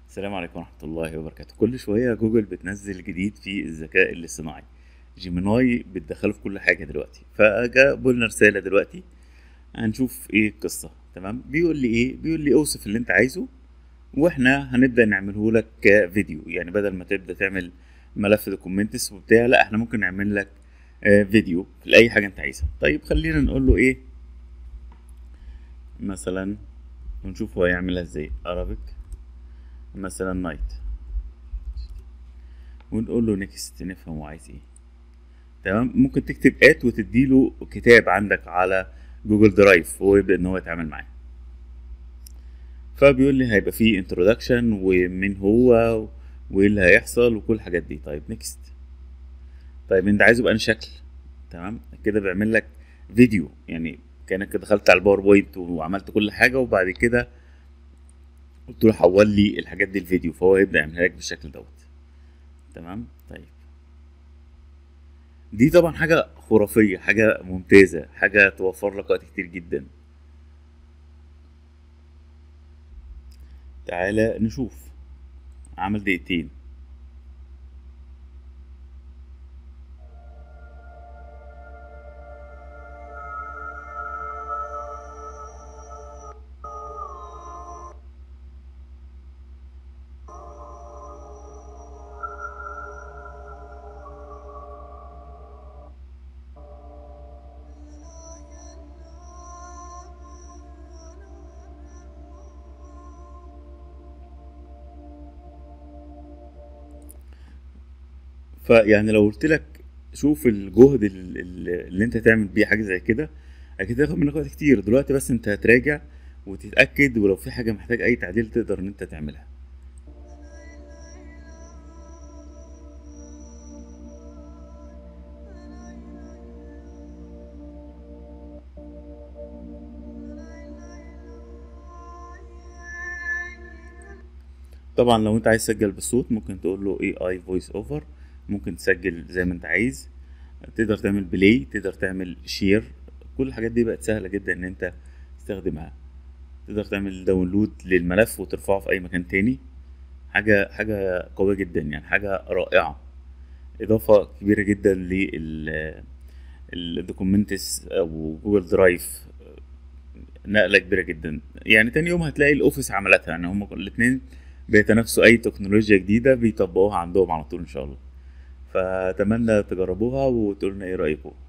السلام عليكم ورحمة الله وبركاته كل شوية جوجل بتنزل جديد في الذكاء الاصطناعي جيميناي بتدخله في كل حاجة دلوقتي فجاب لنا رسالة دلوقتي هنشوف ايه القصة تمام بيقول لي ايه بيقول لي اوصف اللي انت عايزه واحنا هنبدأ نعمله لك كفيديو يعني بدل ما تبدأ تعمل ملف دوكيومنتس وبتاع لا احنا ممكن نعمل لك آه، فيديو لأي حاجة انت عايزها طيب خلينا نقول له ايه مثلا ونشوف هو هيعملها ازاي Arabic مثلا نايت ونقول له نيكست نفهم هو عايز ايه تمام ممكن تكتب ات وتديله كتاب عندك على جوجل درايف وهو يبدا ان هو يتعامل معاه فبيقول لي هيبقى فيه انترودكشن ومين هو وايه اللي هيحصل وكل الحاجات دي طيب نيكست طيب انت عايزه بأنهي شكل تمام كده بيعمل لك فيديو يعني كانك دخلت على الباوربوينت وعملت كل حاجه وبعد كده قلت له حول لي الحاجات دي الفيديو فهو يبدا يعملها لك بالشكل دوت تمام طيب دي طبعا حاجه خرافيه حاجه ممتازه حاجه توفر لك وقت كتير جدا تعالى نشوف عمل دقيقتين فيعني لو قلت لك شوف الجهد ال- ال- اللي انت تعمل بيه حاجه زي كده اكيد هياخد منك وقت كتير دلوقتي بس انت هتراجع وتتاكد ولو في حاجه محتاج اي تعديل تقدر ان انت تعملها طبعا لو انت عايز تسجل بالصوت ممكن تقول له اي اي فويس اوفر ممكن تسجل زي ما انت عايز تقدر تعمل بلاي تقدر تعمل شير كل الحاجات دي بقت سهله جدا ان انت تستخدمها تقدر تعمل داونلود للملف وترفعه في اي مكان تاني حاجه حاجه قويه جدا يعني حاجه رائعه اضافه كبيره جدا لل الدوكيومنتس او جوجل درايف نقله كبيره جدا يعني تاني يوم هتلاقي الاوفيس عملتها يعني هم الاثنين بيتنافسوا اي تكنولوجيا جديده بيطبقوها عندهم على طول ان شاء الله فاتمنى تجربوها وتقولوا لنا ايه رايكم